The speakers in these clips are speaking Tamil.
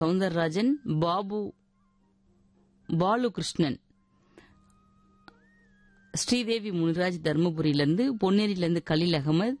சவுந்தரராஜன் பாபு பாலு கிருஷ்ணன் ஸ்ரீதேவி முனிராஜ் தர்மபுரியிலிருந்து பொன்னேரியிலிருந்து கலீல் அகமது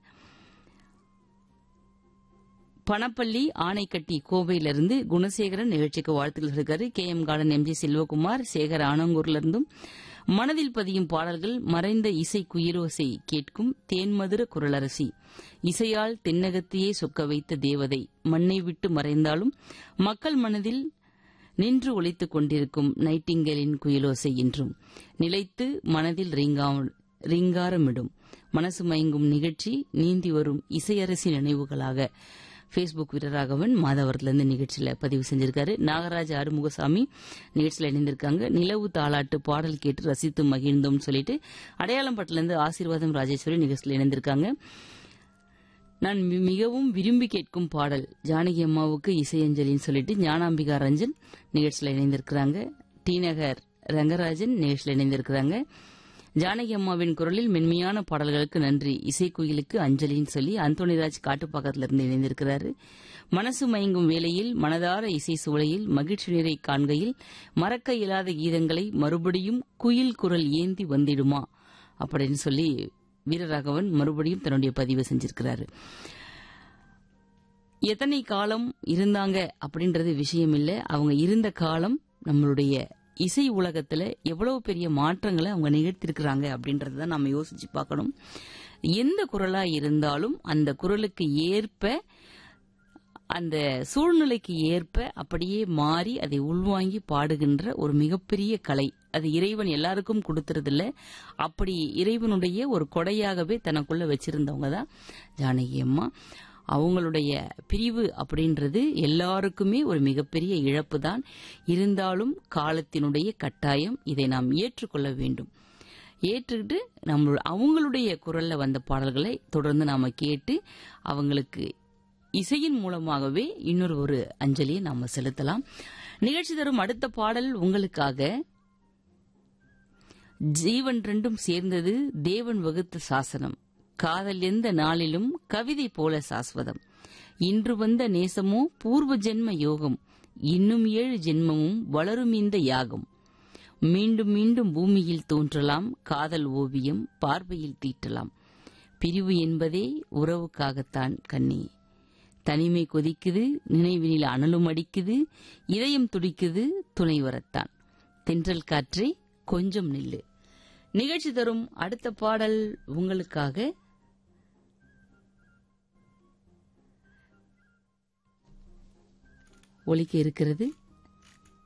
பணப்பள்ளி ஆனைக்கட்டி கோவையிலிருந்து குணசேகரன் நிகழ்ச்சிக்கு வாழ்த்துக்கள் இருக்காரு K M garden M G Selvakumar Sekar ஆனங்கூர்லிருந்தும் மனதில் பதியும் பாடல்கள் மறைந்த இசை குயிலோசை கேட்கும் தேன்மதுர குரலரசி இசையால் தென்னகத்தையே சொக்க வைத்த தேவதை மண்ணை விட்டு மறைந்தாலும் மக்கள் மனதில் நின்று ஒலித்துக் கொண்டிருக்கும் நைட்டிங்கலின் குயிலோசை என்றும் நிலைத்து மனதில் ரீங்கா- ரீங்காரமிடும் மனசு மயங்கும் நிகழ்ச்சி நீந்தி வரும் இசையரசி நினைவுகளாக ஃபேஸ்புக் வீரராகவன் மாதவரத்திலிருந்து நிகழ்ச்சியில பதிவு செஞ்சிருக்காரு நாகராஜ் ஆறுமுகசாமி நிகழ்ச்சியில இணைந்திருக்காங்க நிலவு தாளாட்டு பாடல் கேட்டு ரசித்து மகிழ்ந்தோம்னு சொல்லிட்டு அடையாளம்பட்டிலிருந்து ஆசீர்வாதம் ராஜேஸ்வரி நிகழ்ச்சியில இணைந்திருக்காங்க நான் மி- மிகவும் விரும்பி கேட்கும் பாடல் ஜானகி அம்மாவுக்கு இசையஞ்சலின்னு சொல்லிட்டு ஞானாம்பிகா ரஞ்சன் நிகழ்ச்சியில் இணைந்திருக்கிறாங்க டி நகர் ரங்கராஜன் நிகழ்ச்சியில் இணைந்திருக்கிறாங்க ஜானகி அம்மாவின் குரலில் மென்மையான பாடல்களுக்கு நன்றி இசைக்குயிலுக்கு அஞ்சலின்னு சொல்லி அந்தோணிராஜ் காட்டுப்பாக்கத்திலிருந்து இணைந்திருக்கிறாரு மனசு மயங்கும் வேளையில் மனதார இசை சூளையில் மகிழ்ச்சி நீரை காண்கையில் மறக்க இயலாத கீதங்களை மறுபடியும் குயில் குரல் ஏந்தி வந்திடுமா அப்படின்னு சொல்லி வீரராகவன் மறுபடியும் தன்னுடைய பதிவு செஞ்சிருக்கிறாரு எத்தனை காலம் இருந்தாங்க அப்படின்றது விஷயம் இல்ல அவங்க இருந்த காலம் நம்மளுடைய இசை உலகத்துல எவ்வளவு பெரிய மாற்றங்களை அவங்க நிகழ்த்திருக்கிறாங்க அப்படின்றத நம்ம யோசிச்சு பார்க்கணும் எந்த குரலா இருந்தாலும் அந்த குரலுக்கு ஏற்ப அந்த சூழ்நிலைக்கு ஏற்ப அப்படியே மாறி அதை உள்வாங்கி பாடுகின்ற ஒரு மிகப்பெரிய கலை அது இறைவன் எல்லாருக்கும் கொடுத்துறதில்ல அப்படி இறைவனுடைய ஒரு கொடையாகவே தனக்குள்ள வச்சிருந்தவங்க தான் ஜானகி அம்மா அவங்களுடைய பிரிவு அப்படின்றது எல்லாருக்குமே ஒரு மிகப்பெரிய இழப்பு தான் இருந்தாலும் காலத்தினுடைய கட்டாயம் இதை நாம் ஏற்றுக்கொள்ள வேண்டும் ஏற்றுக்கிட்டு நம்ம அவங்களுடைய குரல்ல வந்த பாடல்களை தொடர்ந்து நாம கேட்டு அவங்களுக்கு இசையின் மூலமாகவே இன்னொரு ஒரு அஞ்சலியை நாம செலுத்தலாம் நிகழ்ச்சி தரும் அடுத்த பாடல் உங்களுக்காக ஜீவன் ரெண்டும் சேர்ந்தது தேவன் வகுத்த சாசனம் காதல் எந்த நாளிலும் கவிதை போல சாஸ்வதம் இன்று வந்த நேசமோ பூர்வ ஜென்ம யோகம் இன்னும் ஏழு ஜென்மமும் வளரும் இந்த யாகம் மீண்டும் மீண்டும் பூமியில் தோன்றலாம் காதல் ஓவியம் பார்வையில் தீட்டலாம் பிரிவு என்பதே உறவுக்காகத்தான் கண்ணே தனிமை கொதிக்குது நினைவினில் அனலும் அடிக்குது இதயம் துடிக்குது துணை வரத்தான் தென்றல் காற்றே கொஞ்சம் நில்லு நிகழ்ச்சி தரும் அடுத்த பாடல் உங்களுக்காக ஒலிக்க இருக்கிறது